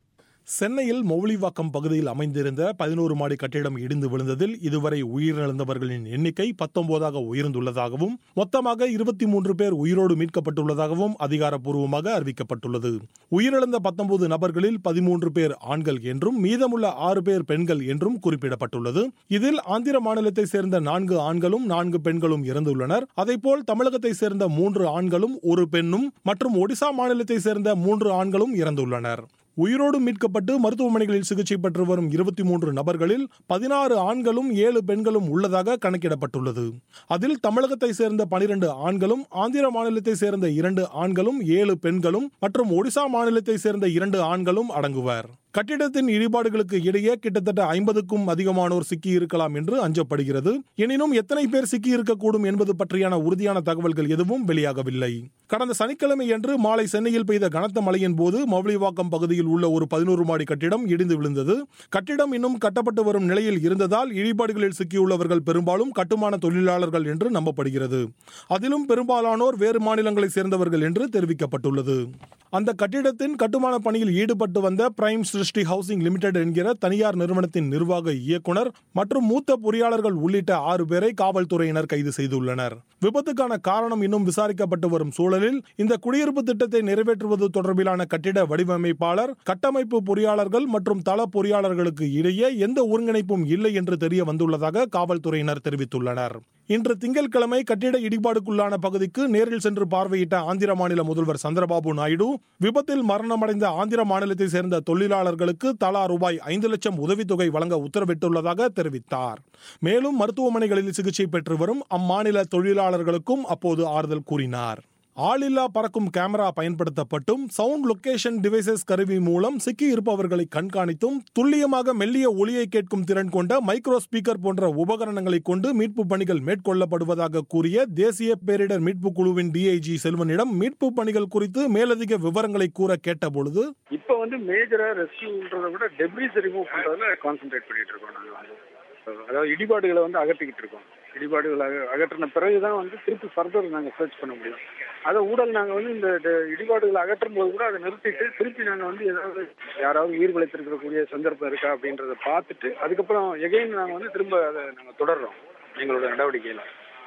சென்னையில் மௌலிவாக்கம் பகுதியில் அமைந்திருந்த பதினோரு மாடி கட்டிடம் இடிந்து விழுந்ததில் இதுவரை உயிரிழந்தவர்களின் எண்ணிக்கை பத்தொன்பதாக உயர்ந்துள்ளதாகவும் மொத்தமாக இருபத்தி மூன்று பேர் உயிரோடு மீட்கப்பட்டுள்ளதாகவும் அதிகாரப்பூர்வமாக அறிவிக்கப்பட்டுள்ளது உயிரிழந்த பத்தொன்பது நபர்களில் பதிமூன்று பேர் ஆண்கள் என்றும் மீதமுள்ள ஆறு பேர் பெண்கள் என்றும் குறிப்பிடப்பட்டுள்ளது இதில் ஆந்திர மாநிலத்தை சேர்ந்த நான்கு ஆண்களும் நான்கு பெண்களும் இறந்துள்ளனர் அதேபோல் தமிழகத்தை சேர்ந்த மூன்று ஆண்களும் ஒரு பெண்ணும் மற்றும் ஒடிசா மாநிலத்தை சேர்ந்த மூன்று ஆண்களும் இறந்துள்ளனர் உயிரோடு மீட்கப்பட்டு மருத்துவமனைகளில் சிகிச்சை பெற்று வரும் இருபத்தி மூன்று நபர்களில் பதினாறு ஆண்களும் ஏழு பெண்களும் உள்ளதாக கணக்கிடப்பட்டுள்ளது அதில் தமிழகத்தை சேர்ந்த பனிரெண்டு ஆண்களும் ஆந்திர மாநிலத்தை சேர்ந்த இரண்டு ஆண்களும் ஏழு பெண்களும் மற்றும் ஒடிசா மாநிலத்தை சேர்ந்த இரண்டு ஆண்களும் அடங்குவர் கட்டிடத்தின் இடிபாடுகளுக்கு இடையே கிட்டத்தட்ட ஐம்பதுக்கும் அதிகமானோர் சிக்கியிருக்கலாம் என்று அஞ்சப்படுகிறது எனினும் எத்தனை பேர் சிக்கியிருக்கக்கூடும் என்பது பற்றியான உறுதியான தகவல்கள் எதுவும் வெளியாகவில்லை கடந்த சனிக்கிழமை அன்று மாலை சென்னையில் பெய்த கனத்த மழையின் போது மௌலிவாக்கம் பகுதியில் உள்ள ஒரு பதினோரு மாடி கட்டிடம் இடிந்து விழுந்தது கட்டிடம் இன்னும் கட்டப்பட்டு வரும் நிலையில் இருந்ததால் இடிபாடுகளில் சிக்கியுள்ளவர்கள் பெரும்பாலும் கட்டுமான தொழிலாளர்கள் என்று நம்பப்படுகிறது அதிலும் பெரும்பாலானோர் வேறு மாநிலங்களை சேர்ந்தவர்கள் என்று தெரிவிக்கப்பட்டுள்ளது அந்த கட்டிடத்தின் கட்டுமான பணியில் ஈடுபட்டு வந்த பிரைம் சிருஷ்டி ஹவுசிங் லிமிடெட் என்கிற தனியார் நிறுவனத்தின் நிர்வாக இயக்குனர் மற்றும் மூத்த பொறியாளர்கள் உள்ளிட்ட ஆறு பேரை காவல்துறையினர் கைது செய்துள்ளனர் விபத்துக்கான காரணம் இன்னும் விசாரிக்கப்பட்டு வரும் சூழலில் இந்த குடியிருப்பு திட்டத்தை நிறைவேற்றுவது தொடர்பிலான கட்டிட வடிவமைப்பாளர் கட்டமைப்பு பொறியாளர்கள் மற்றும் தள பொறியாளர்களுக்கு இடையே எந்த ஒருங்கிணைப்பும் இல்லை என்று தெரிய வந்துள்ளதாக காவல்துறையினர் தெரிவித்துள்ளனர் இன்று திங்கட்கிழமை கட்டிட இடிபாடுக்குள்ளான பகுதிக்கு நேரில் சென்று பார்வையிட்ட ஆந்திர மாநில முதல்வர் சந்திரபாபு நாயுடு விபத்தில் மரணமடைந்த ஆந்திர மாநிலத்தை சேர்ந்த தொழிலாளர்களுக்கு தலா ரூபாய் ஐந்து லட்சம் உதவித்தொகை வழங்க உத்தரவிட்டுள்ளதாக தெரிவித்தார் மேலும் மருத்துவமனைகளில் சிகிச்சை பெற்று வரும் அம்மாநில தொழிலாளர்களுக்கும் அப்போது ஆறுதல் கூறினார் ஆளில்லா பறக்கும் கேமரா பயன்படுத்தப்பட்டும் சவுண்ட் லொகேஷன் டிவைசஸ் கருவி மூலம் சிக்கி இருப்பவர்களை கண்காணித்தும் துல்லியமாக மெல்லிய ஒளியை கேட்கும் திறன் கொண்ட மைக்ரோ ஸ்பீக்கர் போன்ற உபகரணங்களை கொண்டு மீட்பு பணிகள் மேற்கொள்ளப்படுவதாக கூறிய தேசிய பேரிடர் மீட்பு குழுவின் டிஐஜி செல்வனிடம் மீட்பு பணிகள் குறித்து மேலதிக விவரங்களை கூற கேட்டபொழுது இப்போ வந்து மேஜரா ரெஸ்கியூன்றதை விட டெப்ரிஸ் ரிமூவ் பண்றதுல கான்சென்ட்ரேட் பண்ணிட்டு இருக்கோம் நாங்கள் வந்து அதாவது இடிபாடுகளை வந்து அகற்றிக்கிட்டு இருக்கோம் இடிபாடுகள் அக அகற்றின பிறகுதான் வந்து திருப்பி ஃபர்தர் நாங்கள் சர்ச் பண்ண முடியும் அதை ஊழல் நாங்கள் வந்து இந்த ட- இடிபாடுகளை அகற்றும் போது கூட அதை நிறுத்திட்டு திருப்பி நாங்கள் வந்து ஏதாவது யாராவது உயிர் பிழைத்திருக்கக்கூடிய சந்தர்ப்பம் இருக்கா அப்படின்றத பார்த்துட்டு அதுக்கப்புறம் எகைன் நாங்கள் வந்து திரும்ப அதை நாங்கள் தொடர்றோம் எங்களோட நடவடிக்கையில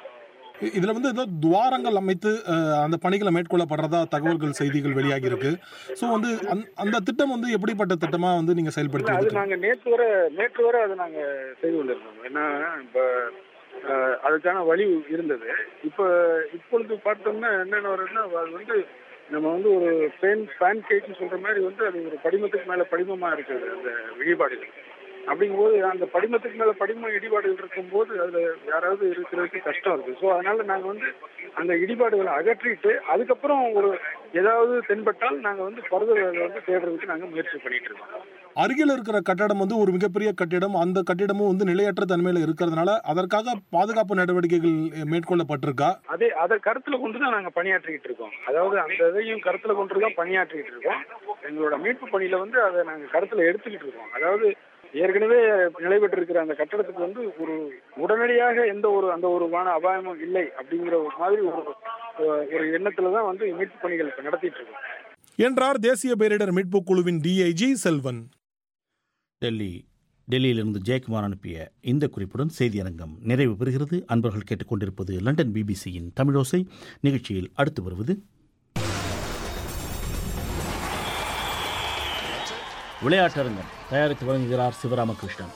இ- இதுல வந்து ஏதோ துவாரங்கள் அமைத்து அஹ், அந்த பணிகளை மேற்கொள்ளப்படுறதா தகவல்கள் செய்திகள் வெளியாகி இருக்கு ஸோ வந்து அந்த- அந்த திட்டம் வந்து எப்படிப்பட்ட திட்டமா வந்து நீங்க இல்ல, செயல்படுத்தி அது வந்துட்டு- நாங்க நேற்று வரை நேற்று வரை அதை நாங்க செய்து கொண்டிருந்தோம் ஏன்னா இப்ப அஹ், அதுக்கான வழி இருந்தது இப்ப இப்பொழுது பார்த்தோம்னா என்னென்ன வருதுன்னா அது வந்து நம்ம வந்து ஒரு பேன் பேன் கேக்னு சொல்ற மாதிரி வந்து அது ஒரு படிமத்துக்கு மேல படிமமா இருக்குது அந்த இடிபாடுகள் அப்படிங்கும்போது அந்த படிமத்துக்கு மேல படிம இடிபாடுகள் இருக்கும்போது அதுல யாராவது இருக்கிறதுக்கு கஷ்டம் இருக்கு ஸோ அதனால நாங்க வந்து அந்த இடிபாடுகளை அகற்றிட்டு அதுக்கப்புறம் ஒரு ஏதாவது தென்பட்டால் நாங்க வந்து ஃபர்தர் அதை வந்து தேடுறதுக்கு நாங்க முயற்சி பண்ணிட்டு இருக்கோம் அருகில் இருக்கிற கட்டடம் வந்து ஒரு மிகப்பெரிய கட்டிடம் அந்த கட்டிடமும் வந்து நிலையற்ற தன்மையில இருக்கிறதுனால அதற்காக பாதுகாப்பு நடவடிக்கைகள் மேற்கொள்ளப்பட்டிருக்கா அதே அதை கருத்துல கொண்டு தான் நாங்க பணியாற்றிக்கிட்டு இருக்கோம் அதாவது அந்த இதையும் கருத்துல கொண்டு தான் பணியாற்றிக்கிட்டு இருக்கோம் எங்களோட மீட்பு பணியில வந்து அதை நாங்க கருத்துல எடுத்துக்கிட்டு இருக்கோம் அதாவது ஏற்கனவே நிலை பெற்றிருக்கிற அந்த கட்டடத்துக்கு வந்து ஒரு உடனடியாக எந்த ஒரு அந்த ஒரு வான அபாயமும் இல்லை அப்படிங்கிற ஒரு மாதிரி ஒரு ஒரு எண்ணத்துல தான் வந்து மீட்பு பணிகள் இப்ப நடத்திட்டு இருக்கோம் என்றார் தேசிய பேரிடர் மீட்புக் குழுவின் டிஐஜி செல்வன் டெல்லி டெல்லியிலிருந்து ஜெயக்குமார் அனுப்பிய இந்த குறிப்புடன் செய்தியரங்கம் நிறைவு பெறுகிறது அன்பர்கள் கேட்டுக்கொண்டிருப்பது லண்டன் பிபிசியின் தமிழோசை நிகழ்ச்சியில் அடுத்து வருவது விளையாட்டரங்கம் தயாரித்து வழங்குகிறார் சிவராமகிருஷ்ணன்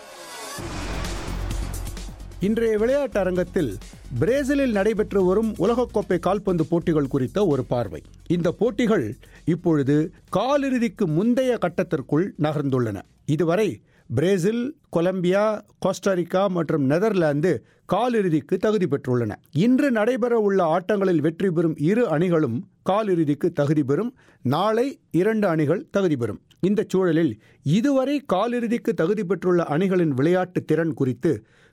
இன்றைய விளையாட்டு அரங்கத்தில் பிரேசிலில் நடைபெற்று வரும் உலகக்கோப்பை கால்பந்து போட்டிகள் குறித்த ஒரு பார்வை இந்த போட்டிகள் இப்பொழுது காலிறுதிக்கு முந்தைய கட்டத்திற்குள் நகர்ந்துள்ளன இதுவரை பிரேசில் கொலம்பியா கோஸ்டாரிக்கா மற்றும் நெதர்லாந்து காலிறுதிக்கு தகுதி பெற்றுள்ளன இன்று நடைபெற உள்ள ஆட்டங்களில் வெற்றி பெறும் இரு அணிகளும் காலிறுதிக்கு தகுதி பெறும் நாளை இரண்டு அணிகள் தகுதி பெறும் இந்த சூழலில் இதுவரை காலிறுதிக்கு தகுதி பெற்றுள்ள அணிகளின் விளையாட்டு திறன் குறித்து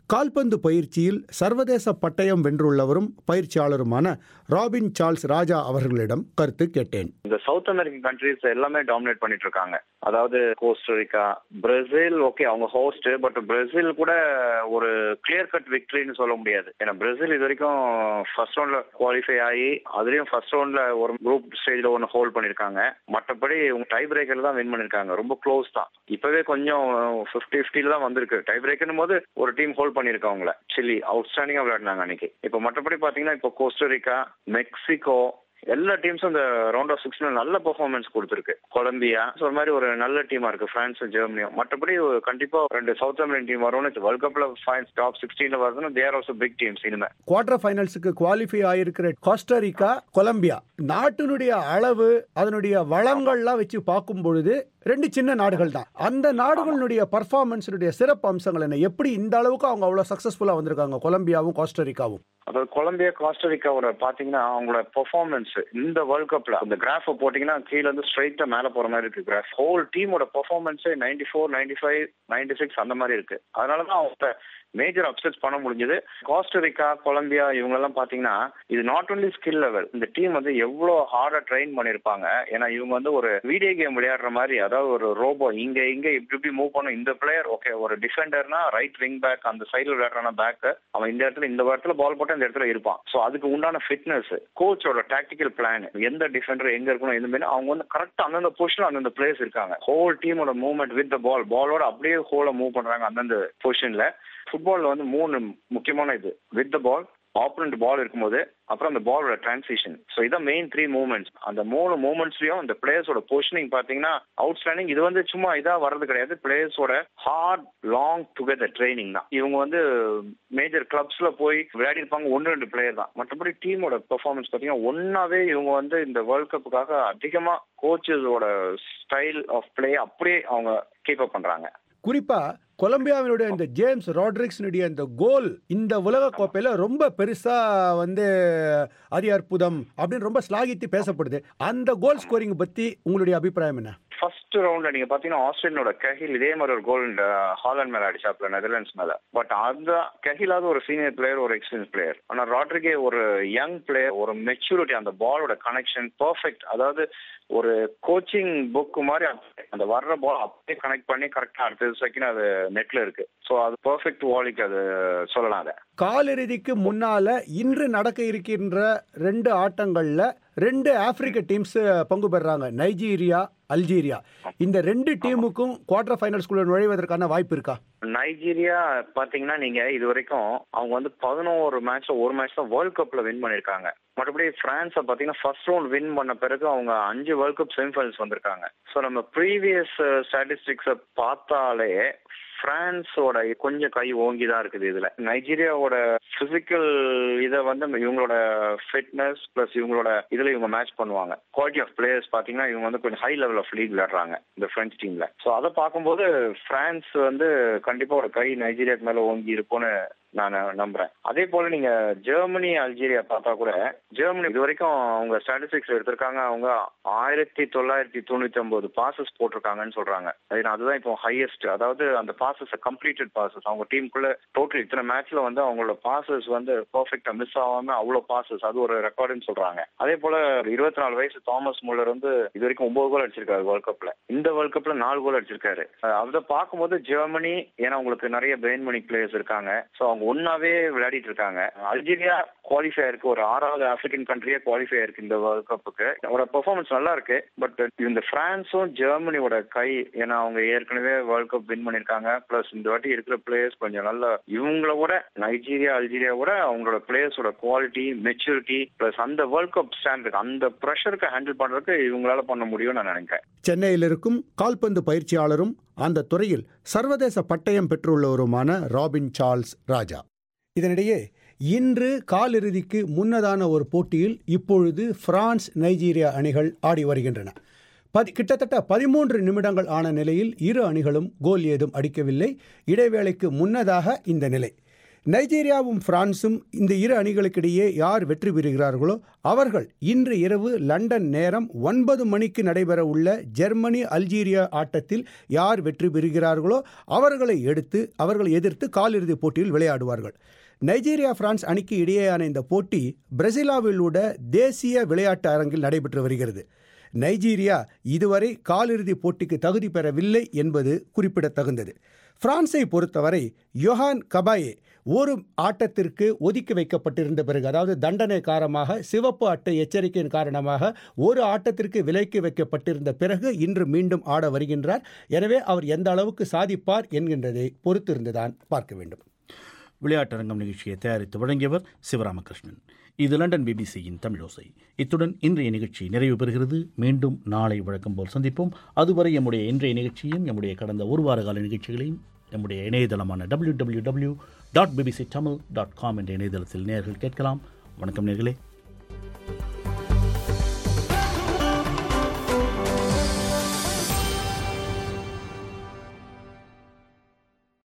கால்பந்து பயிற்சியில் சர்வதேச பட்டயம் வென்றுள்ளவரும் பயிற்சியாளருமான ராபின் சார்ல்ஸ் ராஜா அவர்களிடம் கருத்து கேட்டேன் இந்த சவுத் அமெரிக்கன் கண்ட்ரிஸ் எல்லாமே டாமினேட் பண்ணிட்டு இருக்காங்க அதாவது கோஸ்டரிக்கா பிரேசில் ஓகே அவங்க ஹோஸ்ட் பட் பிரேசில் கூட ஒரு கிளியர் கட் விக்டரின்னு சொல்ல முடியாது ஏன்னா பிரேசில் இது வரைக்கும் ஃபர்ஸ்ட் ரவுண்ட்ல குவாலிஃபை ஆகி அதுலயும் ஃபர்ஸ்ட் ரவுண்ட்ல ஒரு குரூப் ஸ்டேஜ்ல ஒன்று ஹோல்ட் பண்ணிருக்காங்க மற்றபடி உங்க டை பிரேக்கர் தான் வின் பண்ணிருக்காங்க ரொம்ப க்ளோஸ் தான் இப்பவே கொஞ்சம் ஃபிஃப்டி ஃபிஃப்டில தான் வந்திருக்கு டை பிரேக்கர்னும் போது ஒரு டீம் ஹோல்ட் பண்ணிருக்காங்க அவங்கள சில்லி அவுட்ஸ்டாண்டிங்கா விளையாடினாங்க அன்னைக்கு இப்போ மற்றபடி பாத்தீங்கன்னா இப்போ கோஸ்டரிக்கா மெக்சிகோ எல்லா டீம்ஸும் இந்த ரவுண்ட் ஆஃப் சிக்ஸ்ல நல்ல பெர்ஃபார்மன்ஸ் கொடுத்துருக்கு கொலம்பியா ஸோ ஒரு மாதிரி ஒரு நல்ல டீமா இருக்கு பிரான்ஸும் ஜெர்மனியும் மற்றபடி கண்டிப்பா ரெண்டு சவுத் அமெரிக்கன் டீம் வரும்னு வேர்ல்ட் கப்ல ஃபைன்ஸ் டாப் சிக்ஸ்டீன்ல வருதுன்னா தேர் ஆல்சோ பிக் டீம்ஸ் இனிமே குவார்டர் ஃபைனல்ஸுக்கு குவாலிஃபை ஆயிருக்கிற கோஸ்டரிக்கா கொலம்பியா நாட்டினுடைய அளவு அதனுடைய வளங்கள்லாம் வச்சு பார்க்கும் பொழுது ரெண்டு சின்ன நாடுகள் தான் அந்த நாடுகளுடைய பர்ஃபார்மன்ஸினுடைய சிறப்பு அம்சங்கள் என்ன எப்படி இந்த அளவுக்கு அவங்க அவ்வளோ சக்ஸஸ்ஃபுல்லாக வந்திருக்காங்க கொலம்பியாவும் கோஸ்டரிக்காவும் அதாவது கொலம்பியா காஸ்டரிக்காவோட பாத்தீங்கன்னா அவங்களோட பெர்ஃபார்மன்ஸ் இந்த வேர்ல்ட் கப்ல அந்த கிராஃப் போட்டீங்கன்னா கீழ இருந்து ஸ்ட்ரைட்டா மேல போற மாதிரி இருக்கு கிராஃப் ஹோல் டீமோட பெர்ஃபார்மன்ஸே ninety four ninety five ninety six அந்த மாதிரி இருக்கு அதனாலதான் அவங்க மேஜர் அப்செட்ஸ் பண்ண முடிஞ்சது காஸ்டரிக்கா கொலம்பியா இவங்க எல்லாம் பாத்தீங்கன்னா இது நாட் ஒன்லி ஸ்கில் லெவல் இந்த டீம் வந்து எவ்வளவு ஹார்டா ட்ரெயின் பண்ணிருப்பாங்க ஏன்னா இவங்க வந்து ஒரு வீடியோ கேம் விளையாடுற மாதிரி அதாவது ஒரு ரோபோ இங்க இங்க இப்படி இப்படி மூவ் பண்ணும் இந்த பிளேயர் ஓகே ஒரு டிஃபெண்டர்னா ரைட் விங் பேக் அந்த சைடுல விளையாடுறான பேக் அவன் இந்த இடத்துல இந்த இடத்துல பால் போட்டு இந்த இடத்துல இருப்பான் சோ அதுக்கு உண்டான ஃபிட்னஸ் கோச்சோட டாக்டிக்கல் பிளான் எந்த டிஃபெண்டர் எங்க இருக்கணும் எந்த மாதிரி அவங்க வந்து கரெக்டா அந்தந்த பொசிஷன் அந்தந்த பிளேயர்ஸ் இருக்காங்க ஹோல் டீமோட மூவ்மெண்ட் வித் த பால் பாலோட அப்படியே ஹோல மூவ் பண்றாங்க அந்தந்த பொசிஷன்ல ஃபுட்பால்ல வந்து மூணு முக்கியமான இது வித் த பால் ஆப்பனண்ட் பால் இருக்கும்போது அப்புறம் அந்த பாலோட டிரான்சிஷன் ஸோ இதான் மெயின் த்ரீ மூவ்மெண்ட்ஸ் அந்த மூணு மூவ்மெண்ட்ஸ்லயும் இந்த பிளேயர்ஸோட பொசிஷனிங் பாத்தீங்கன்னா அவுட்ஸ்டாண்டிங் இது வந்து சும்மா இதா வர்றது கிடையாது பிளேயர்ஸோட ஹார்ட் லாங் டுகெதர் ட்ரைனிங் தான் இவங்க வந்து மேஜர் கிளப்ஸ்ல போய் விளையாடி இருப்பாங்க ஒன்று ரெண்டு பிளேயர் தான் மற்றபடி டீமோட பெர்ஃபார்மன்ஸ் பாத்தீங்கன்னா ஒன்னாவே இவங்க வந்து இந்த வேர்ல்ட் கப்புக்காக அதிகமா கோச்சஸோட ஸ்டைல் ஆஃப் பிளே அப்படியே அவங்க கீப் அப் பண்றாங்க குறிப்பா கொலம்பியாவினுடைய இந்த ஜேம்ஸ் ராட்ரிக்ஸினுடைய இந்த கோல் இந்த உலக கோப்பையில ரொம்ப பெருசா வந்து அதி அற்புதம் அப்படின்னு ரொம்ப ஸ்லாகித்து பேசப்படுது அந்த கோல் ஸ்கோரிங் பத்தி உங்களுடைய அபிப்பிராயம் என்ன ஃபர்ஸ்ட் ரவுண்ட்ல நீங்க பாத்தீங்கன்னா ஆஸ்திரேலியனோட கஹில் இதே மாதிரி ஒரு கோல் ஹாலண்ட் மேல அடிச்சாப்ல நெதர்லாண்ட்ஸ் மேல பட் அந்த கஹிலாவது ஒரு சீனியர் பிளேயர் ஒரு எக்ஸ்பீரியன்ஸ் பிளேயர் ஆனா ராட்ரிகே ஒரு யங் பிளேயர் ஒரு மெச்சூரிட்டி அந்த பாலோட கனெக்ஷன் பர்ஃபெக்ட் அதாவது ஒரு கோச்சிங் புக் மாதிரி அந்த வர்ற பால் அப்படியே கனெக்ட் பண்ணி கரெக்டா அடுத்த செகண்ட் அது நெட்ல இருக்கு ஸோ அது பர்ஃபெக்ட் வாலிக்கு அது சொல்லலாம் அதை காலிறுதிக்கு முன்னால இன்று நடக்க இருக்கின்ற ரெண்டு ஆட்டங்கள்ல ரெண்டு ஆப்பிரிக்க டீம்ஸ் பங்கு பெறாங்க நைஜீரியா அல்ஜீரியா இந்த ரெண்டு டீமுக்கும் குவார்டர் ஃபைனல்ஸ்குள்ள நுழைவதற்கான வாய்ப்பு இருக்கா நைஜீரியா பாத்தீங்கன்னா நீங்க இது வரைக்கும் அவங்க வந்து பதினோரு மேட்ச்ல ஒரு மேட்ச் தான் வேர்ல்ட் கப்ல வின் பண்ணிருக்காங்க மற்றபடி பிரான்ஸை பாத்தீங்கன்னா ஃபர்ஸ்ட் ரவுண்ட் வின் பண்ண பிறகு அவங்க அஞ்சு வேர்ல்ட் கப் செமிஃபைனல்ஸ் வந்திருக்காங்க ஸோ நம்ம ப்ரீவியஸ் ஸ்டாட்டிஸ்டிக்ஸை பார்த்தாலே பிரான்ஸோட கொஞ்சம் கை ஓங்கி தான் இருக்குது இதுல நைஜீரியாவோட பிசிக்கல் இதை வந்து இவங்களோட ஃபிட்னஸ் பிளஸ் இவங்களோட இதுல இவங்க மேட்ச் பண்ணுவாங்க குவாலிட்டி ஆஃப் பிளேயர்ஸ் பாத்தீங்கன்னா இவங்க வந்து கொஞ்சம் ஹை லெவல் ஆஃப் லீக் விளையாடுறாங்க இந்த பிரெஞ்ச் டீம்ல ஸோ அதை பார்க்கும்போது பிரான்ஸ் வந்து கண்டிப்பா ஒரு கை நைஜீரியாக்கு மேல ஓங்கி இருக்கும்னு நான் நம்புறேன் அதே போல நீங்க ஜெர்மனி அல்ஜீரியா பார்த்தா கூட ஜெர்மனி இது வரைக்கும் அவங்க ஸ்டாட்டிஸ்டிக்ஸ் எடுத்திருக்காங்க அவங்க ஆயிரத்தி தொள்ளாயிரத்தி தொண்ணூத்தி ஒன்பது பாசஸ் போட்டிருக்காங்கன்னு சொல்றாங்க அதுதான் இப்போ ஹையஸ்ட் அதாவது அந்த பாசஸ் கம்ப்ளீட்டட் பாசஸ் அவங்க டீமுக்குள்ள டோட்டல் இத்தனை மேட்ச்ல வந்து அவங்களோட பாசஸ் வந்து பர்ஃபெக்டா மிஸ் ஆகாம அவ்வளவு பாசஸ் அது ஒரு ரெக்கார்டுன்னு சொல்றாங்க அதே போல இருபத்தி நாலு வயசு தாமஸ் முல்லர் வந்து இது வரைக்கும் ஒன்பது கோல் அடிச்சிருக்காரு வேர்ல்ட் கப்ல இந்த வேர்ல்ட் கப்ல நாலு கோல் அடிச்சிருக்காரு அதை பார்க்கும்போது ஜெர்மனி ஏன்னா உங்களுக்கு நிறைய பிரெயின் மணி பிளேயர்ஸ் இருக்காங்க ஸோ அவங்க ஒன்னாவே விளையாடிட்டு இருக்காங்க அல்ஜீரியா குவாலிஃபை இருக்கு ஒரு ஆறாவது ஆப்பிரிக்கன் கண்ட்ரியே குவாலிஃபை இருக்கு இந்த வேர்ல்ட் கப்புக்கு அவரோட பெர்ஃபார்மன்ஸ் நல்லா இருக்கு பட் இந்த பிரான்ஸும் ஜெர்மனியோட கை ஏன்னா அவங்க ஏற்கனவே வேர்ல்ட் கப் வின் பண்ணிருக்காங்க பிளஸ் இந்த வாட்டி இருக்கிற பிளேயர்ஸ் கொஞ்சம் நல்ல இவங்கள விட நைஜீரியா அல்ஜீரியா விட அவங்களோட பிளேயர்ஸோட குவாலிட்டி மெச்சூரிட்டி பிளஸ் அந்த வேர்ல்ட் கப் ஸ்டாண்டர்ட் அந்த ப்ரெஷருக்கு ஹேண்டில் பண்றதுக்கு இவங்களால பண்ண முடியும்னு நான் நினைக்கிறேன் சென்னையில் இருக்கும் கால்பந்து பயிற்சியாளரும் அந்த துறையில் சர்வதேச பட்டயம் பெற்றுள்ளவருமான ராபின் சார்ல்ஸ் ராஜா இதனிடையே இன்று காலிறுதிக்கு முன்னதான ஒரு போட்டியில் இப்பொழுது பிரான்ஸ் நைஜீரியா அணிகள் ஆடி வருகின்றன பதி கிட்டத்தட்ட பதிமூன்று நிமிடங்கள் ஆன நிலையில் இரு அணிகளும் கோல் ஏதும் அடிக்கவில்லை இடைவேளைக்கு முன்னதாக இந்த நிலை நைஜீரியாவும் பிரான்சும் இந்த இரு அணிகளுக்கிடையே யார் வெற்றி பெறுகிறார்களோ அவர்கள் இன்று இரவு லண்டன் நேரம் ஒன்பது மணிக்கு நடைபெற உள்ள ஜெர்மனி அல்ஜீரியா ஆட்டத்தில் யார் வெற்றி பெறுகிறார்களோ அவர்களை எடுத்து அவர்களை எதிர்த்து காலிறுதிப் போட்டியில் விளையாடுவார்கள் நைஜீரியா பிரான்ஸ் அணிக்கு இடையேயான இந்த போட்டி பிரசிலாவில் உள்ள தேசிய விளையாட்டு அரங்கில் நடைபெற்று வருகிறது நைஜீரியா இதுவரை காலிறுதிப் போட்டிக்கு தகுதி பெறவில்லை என்பது குறிப்பிடத்தகுந்தது பிரான்ஸை பொறுத்தவரை யோஹான் கபாயே ஒரு ஆட்டத்திற்கு ஒதுக்கி வைக்கப்பட்டிருந்த பிறகு அதாவது தண்டனை காரணமாக சிவப்பு அட்டை எச்சரிக்கையின் காரணமாக ஒரு ஆட்டத்திற்கு விலக்கி வைக்கப்பட்டிருந்த பிறகு இன்று மீண்டும் ஆட வருகின்றார் எனவே அவர் எந்த அளவுக்கு சாதிப்பார் என்கின்றதை பொறுத்திருந்துதான் பார்க்க வேண்டும் விளையாட்டரங்கம் நிகழ்ச்சியை தயாரித்து வழங்கியவர் சிவராமகிருஷ்ணன் இது லண்டன் பிபிசியின் தமிழோசை இத்துடன் இன்றைய நிகழ்ச்சி நிறைவு பெறுகிறது மீண்டும் நாளை வழக்கம் போல் சந்திப்போம் அதுவரை எம்முடைய இன்றைய நிகழ்ச்சியும் எம்முடைய கடந்த ஒரு வார கால நிகழ்ச்சிகளையும் நம்முடைய இணையதளமான W W W dot BBC Tamil dot com என்ற இணையதளத்தில் நேர்கள் கேட்கலாம் வணக்கம் நேர்களே